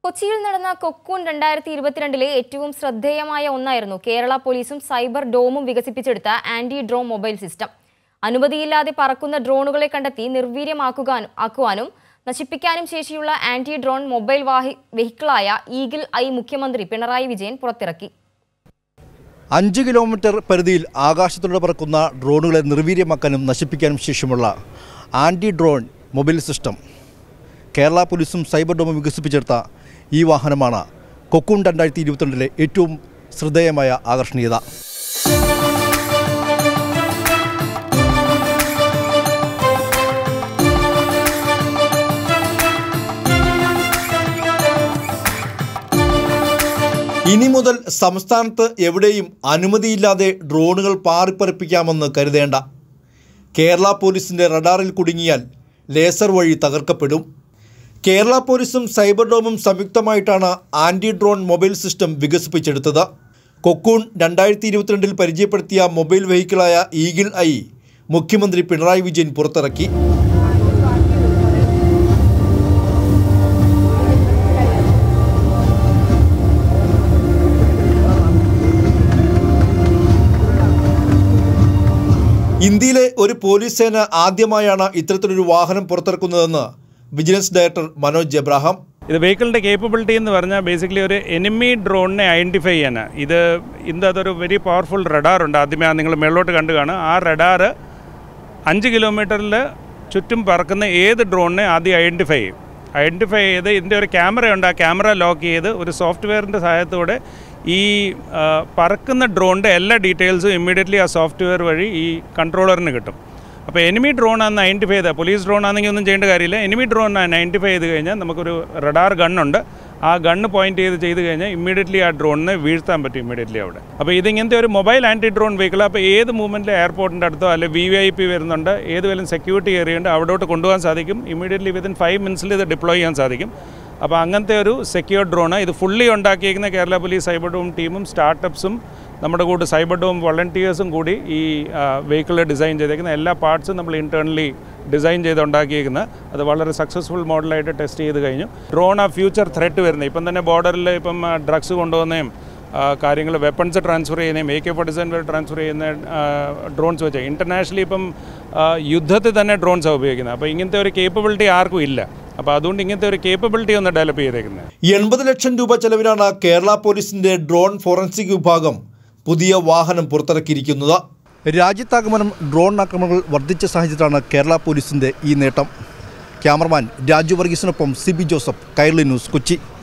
കൊച്ചിയിൽ നടന്ന കൊക്കൂൺ രണ്ടായിരത്തി ഇരുപത്തിരണ്ടിലെ ഏറ്റവും ശ്രദ്ധേയമായ ഒന്നായിരുന്നു കേരള പോലീസും സൈബർ ഡോമും വികസിപ്പിച്ചെടുത്ത ആന്റി ഡ്രോൺ മൊബൈൽ സിസ്റ്റം അനുമതിയില്ലാതെ പറക്കുന്ന ഡ്രോണുകളെ കണ്ടെത്തി നിർവീര്യമാക്കുവാനും ആക്കുവാനും നശിപ്പിക്കാനും ശേഷിയുള്ള ആന്റി ഡ്രോൺ മൊബൈൽ വാഹി വെഹിക്കിളായ ഈഗിൾ ഐ മുഖ്യമന്ത്രി പിണറായി വിജയൻ പുറത്തിറക്കി അഞ്ച് കിലോമീറ്റർ പരിധിയിൽ ആകാശത്തിലൂടെ പറക്കുന്ന ഡ്രോണുകളെ നിർവീര്യമാക്കാനും നശിപ്പിക്കാനും ശേഷമുള്ള anti drone mobile system Kerala പോലീസും സൈബർ ഡോമും വികസിപ്പിച്ചെടുത്ത ഈ വാഹനമാണ് കൊക്കൂൺ രണ്ടായിരത്തി ഇരുപത്തിരണ്ടിലെ ഏറ്റവും ശ്രദ്ധേയമായ ആകർഷണീയത ഇനി മുതൽ സംസ്ഥാനത്ത് എവിടെയും അനുമതിയില്ലാതെ ഡ്രോണുകൾ പാറിപ്പറിപ്പിക്കാമെന്ന് കരുതേണ്ട കേരള പോലീസിൻ്റെ റഡാറിൽ കുടുങ്ങിയാൽ ലേസർ വഴി തകർക്കപ്പെടും കേരള പോലീസും സൈബർ ഡോമും സംയുക്തമായിട്ടാണ് ആൻറ്റി ഡ്രോൺ മൊബൈൽ സിസ്റ്റം വികസിപ്പിച്ചെടുത്തത് കൊക്കൂൺ രണ്ടായിരത്തി ഇരുപത്തിരണ്ടിൽ പരിചയപ്പെടുത്തിയ മൊബൈൽ വെഹിക്കിളായ ഈഗിൾ ഐ മുഖ്യമന്ത്രി പിണറായി വിജയൻ പുറത്തിറക്കി ഇന്ത്യയിലെ ഒരു പോലീസ് സേന ആദ്യമായാണ് ഇത്തരത്തിലൊരു വാഹനം പുറത്തിറക്കുന്നതെന്ന് വിജിലൻസ് ഡയറക്ടർ മനോജ് എബ്രാഹാം ഇത് വെഹിക്കിളിൻ്റെ കേപ്പബിലിറ്റി എന്ന് പറഞ്ഞാൽ ബേസിക്കലി ഒരു എനിമി ഡ്രോണിനെ ഐഡൻറ്റിഫൈ ചെയ്യാനാണ് ഇത് ഇന്ന് അതൊരു വെരി പവർഫുൾ റഡാർ ഉണ്ട് ആദ്യമേ നിങ്ങൾ മേളിലോട്ട് കണ്ടു കാണുക ആ റഡാർ അഞ്ച് കിലോമീറ്ററിൽ ചുറ്റും പറക്കുന്ന ഏത് ഡ്രോണിനെ ആദ്യം ഐഡൻറ്റിഫൈ ചെയ്യും ഐഡൻറ്റിഫൈ ചെയ്ത് ഇതിൻ്റെ ഒരു ക്യാമറയുണ്ട് ആ ക്യാമറ ലോക്ക് ചെയ്ത് ഒരു സോഫ്റ്റ്വെയറിൻ്റെ സഹായത്തോടെ ഈ ആ, പറക്കുന്ന ഡ്രോണിൻ്റെ എല്ലാ ഡീറ്റെയിൽസും ഇമ്മീഡിയറ്റ്ലി ആ സോഫ്റ്റ്വെയർ വഴി ഈ കൺട്രോളറിന് കിട്ടും അപ്പോൾ എനിമി ഡ്രോൺ ആണെന്ന് ഐഡൻറ്റിഫൈ ചെയ്താൽ പോലീസ് ഡ്രോൺ ആണെങ്കിൽ ഒന്നും ചെയ്യേണ്ട കാര്യമില്ല എനിമി ഡ്രോൺ ഐഡൻറ്റിഫൈ ചെയ്ത് കഴിഞ്ഞാൽ നമുക്കൊരു റഡാർ ഗണ്ണുണ്ട് ആ ഗണ്ണ് പോയിന്റ് ചെയ്ത് ചെയ്ത് കഴിഞ്ഞാൽ ഇമ്മീഡിയറ്റ്ലി ആ ഡ്രോണിനെ വീഴ്ത്താൻ പറ്റും ഇമ്മീഡിയറ്റ്ലി അവിടെ അപ്പോൾ ഇതിങ്ങനത്തെ ഒരു മൊബൈൽ ആൻറ്റി ഡ്രോൺ വെഹിക്കിൾ അപ്പോൾ ഏത് മൂവ്മെൻറ്റിൽ എയർപോർട്ടിൻ്റെ അടുത്തോ അല്ലെ വി വി ഐ പി വരുന്നുണ്ട് ഏത് വല്ല സെക്യൂരിറ്റി ഏരിയ ഉണ്ട് അവിടോട്ട് കൊണ്ടുപോകാൻ സാധിക്കും ഇമ്മീഡിയറ്റ്ലി വിത്തിൻ ഫൈവ് മിനിറ്റ്സിൽ ഇത് ഡിപ്ലോയ് ചെയ്യാൻ സാധിക്കും അപ്പോൾ അങ്ങനത്തെ ഒരു സെക്യൂർ ഡ്രോണ് ഇത് ഫുള്ളി ഉണ്ടാക്കിയിരിക്കുന്ന കേരള പോലീസ് സൈബർ ഡോം ടീമും സ്റ്റാർട്ടപ്സും നമ്മുടെ കൂടെ സൈബർ ഡോം വോളണ്ടിയേഴ്സും കൂടി ഈ വെഹിക്കിൾ ഡിസൈൻ ചെയ്തേക്കുന്ന എല്ലാ പാർട്സും നമ്മൾ ഇൻറ്റേർണലി ഡിസൈൻ ചെയ്ത് ഉണ്ടാക്കിയിരിക്കുന്നത് അത് വളരെ സക്സസ്ഫുൾ മോഡലായിട്ട് ടെസ്റ്റ് ചെയ്ത് കഴിഞ്ഞു ഡ്രോൺ ആ ഫ്യൂച്ചർ ത്രെറ്റ് വരുന്നത് ഇപ്പം തന്നെ ബോർഡറിൽ ഇപ്പം ഡ്രഗ്സ് കൊണ്ടുവന്നേയും കാര്യങ്ങൾ വെപ്പൺസ് ട്രാൻസ്ഫർ ചെയ്യുന്നതും എ കെ ഫോർട്ടി സെവൻ വരെ ട്രാൻസ്ഫർ ചെയ്യുന്ന ഡ്രോൺസ് വെച്ച് ഇൻ്റർനാഷണലി ഇപ്പം ആ, യുദ്ധത്തിൽ തന്നെ ഡ്രോൺസാണ് ഉപയോഗിക്കുന്നത് അപ്പോൾ ഇങ്ങനത്തെ ഒരു കേപ്പബിലിറ്റി ആർക്കും ഇല്ല അപ്പോൾ അതുകൊണ്ട് ഇങ്ങനത്തെ ഒരു കേപ്പബിലിറ്റി ഒന്ന് ഡെവലപ്പ് ചെയ്തേക്കുന്നത് എൺപത് ലക്ഷം രൂപ ചെലവിലാണ് കേരള പോലീസിന്റെ ഡ്രോൺ ഫോറൻസിക് വിഭാഗം പുതിയ വാഹനം പുറത്തിറക്കിയിരിക്കുന്നത് രാജ്യത്താകമാനം ഡ്രോൺ ആക്രമണങ്ങൾ വർദ്ധിച്ച സാഹചര്യത്തിലാണ് കേരള പോലീസിന്റെ ഈ നേട്ടം ക്യാമറമാൻ രാജു വർഗീസിനൊപ്പം C B Joseph Kairali news Kochi